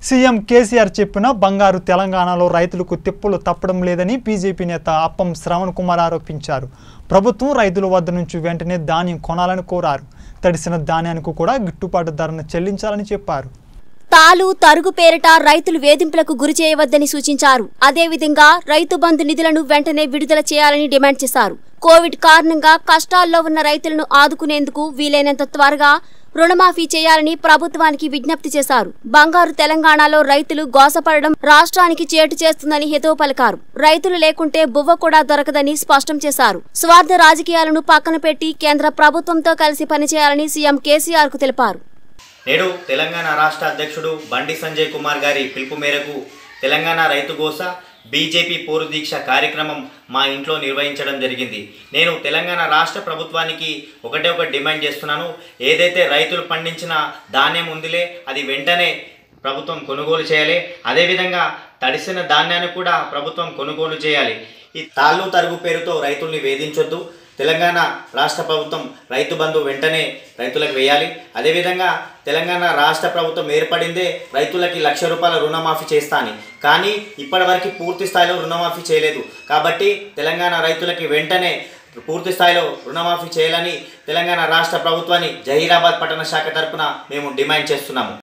CM KCR చెప్పిన బంగారు తెలంగాణలో రైతులకు తిప్పులు తప్పడం లేదని బీజేపీ నేత అప్పం శ్రవణ్ కుమార్ ఆరోపించారు ప్రభుత్వం రైతుల వద్ద నుంచి వెంటనే ధాన్యం కొనాలని కోరారు తడిసిన ధాన్యానికి కూడా గిట్టుబాటు ధరను చెల్లించాలని చెప్పారు తాలు తరుగు పేరిట రైతులు వేధింపులకు గురి చేయవద్దని సూచించారు అదేవిధంగా రైతు బంధు నిధులను వెంటనే విడుదల చేయాలని డిమాండ్ చేశారు కోవిడ్ కారణంగా కష్టాల్లో ఉన్న రైతులను ఆదుకునేందుకు వీలైనంత త్వరగా రుణమాఫీ చేయాలని ప్రభుత్వానికి విజ్ఞప్తి చేశారు బంగారు తెలంగాణలో రైతులు గోసపడడం రాష్ట్రానికి చేటు చేస్తుందని హితవు పలికారు రైతులు లేకుంటే బువ్వ కూడా దొరకదని స్పష్టం చేశారు స్వార్థ రాజకీయాలను పక్కన పెట్టి కేంద్ర ప్రభుత్వంతో కలిసి పనిచేయాలని సీఎం కేసీఆర్ కు తెలిపారు నేడు తెలంగాణ రాష్ట్ర అధ్యక్షుడు బండి సంజయ్ కుమార్ గారి పిలుపు మేరకు తెలంగాణ రైతు గోస బీజేపీ పోరు దీక్ష కార్యక్రమం మా ఇంట్లో నిర్వహించడం జరిగింది నేను తెలంగాణ రాష్ట్ర ప్రభుత్వానికి ఒకటే ఒక డిమాండ్ చేస్తున్నాను ఏదైతే రైతులు పండించిన ధాన్యం ఉందిలే అది వెంటనే ప్రభుత్వం కొనుగోలు చేయాలి అదేవిధంగా తడిసిన ధాన్యాన్ని కూడా ప్రభుత్వం కొనుగోలు చేయాలి ఈ తాళ్ళు తరుగు పేరుతో రైతుల్ని వేధించొద్దు తెలంగాణ రాష్ట్ర ప్రభుత్వం రైతు బంధు వెంటనే రైతులకు వేయాలి అదేవిధంగా తెలంగాణ రాష్ట్ర ప్రభుత్వం ఏర్పడిందే రైతులకి లక్ష రూపాయల రుణమాఫీ చేస్తా అని కానీ ఇప్పటివరకు పూర్తి స్థాయిలో రుణమాఫీ చేయలేదు కాబట్టి తెలంగాణ రైతులకి వెంటనే పూర్తి స్థాయిలో రుణమాఫీ చేయాలని తెలంగాణ రాష్ట్ర ప్రభుత్వాన్ని జహీరాబాద్ పట్టణ శాఖ తరపున మేము డిమాండ్ చేస్తున్నాము